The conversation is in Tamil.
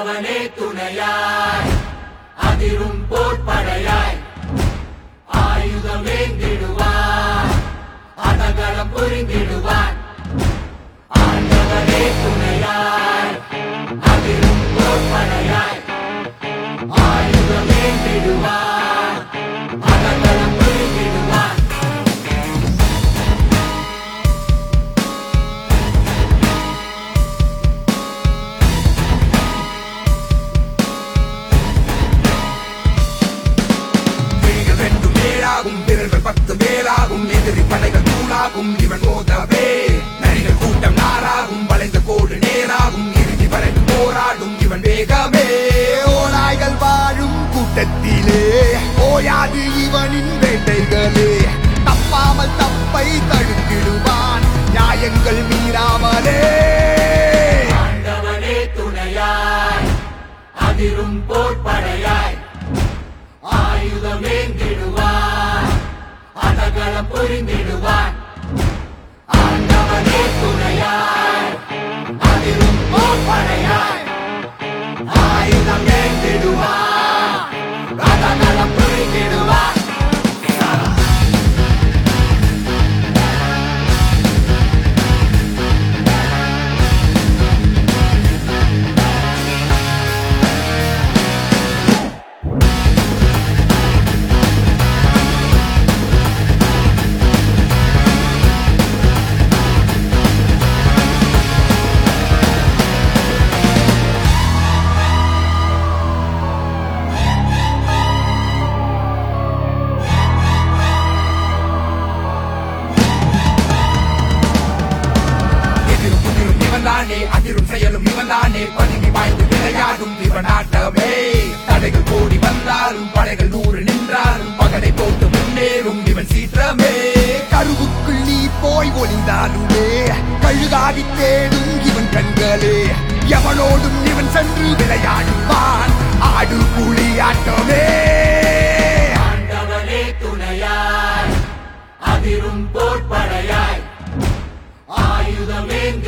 ஆண்டவனே துணையாய் அதிரும் போர்ப்படையாய் ஆயுதமேந்திடுவான் அதகளம் புரிந்திடுவான் ஆண்டவனே துணையாய் அதிரும் போர்ப்படையாய் ஆயுதமேந்திடுவான் அதகளம் புரிந்திடுவான் விழிகள் ரெண்டு மேலாகும் விரல்கள் பத்து மேலாகும் எதிரி படைகள் தூளாகும் இவன் மோதவே நரிகள் கூட்டம் நாராகும் வளைந்த கோடு நேராகும் இறுதி வரைக்கும் போராடும் இவன் வேகமே ஓநாய்கள் வாழும் கூட்டத்திலே ஓயாது இவனின் வேட்டைகளே தப்பாமல் தப்பை தடுத்திடுவான் நியாயங்கள் மீறாமலே ஆண்டவனே துணையாய் அதிரும் போர்ப்படையாய் ஆயுதமேந்திடுவான் அதகளம் புரிந்திடுவான் ஆண்டவனே துணையாய் அதிரும் போர்ப்படையாய் ஆயுதமேந்திடுவான் அதகளம் புரிந்திடுவான் எதிரும் புதிரும் இவன் தானே அதிரும் செயலும் இவன் தானே பதுங்கி வாய்ந்து விளையாடும் இவனாட்டமே தடைகள் கோடி வந்தாலும் படைகள் நூறு நின்றாலும் பகடை போட்டு முன்னேறும் இவன் சீற்றமே கருவுக்குள் நீ போய் ஒளிந்தாலுமே கழுகாடி தேடும் இவன் கண்களே எவனோடும் இவன் சென்று விளையாடுவான் ஆடு புலி ஆட்டமே ஆண்டவனே துணையாய் அதிரும் போர்ப்படையாய் ஆயுதமேந்திடுவான்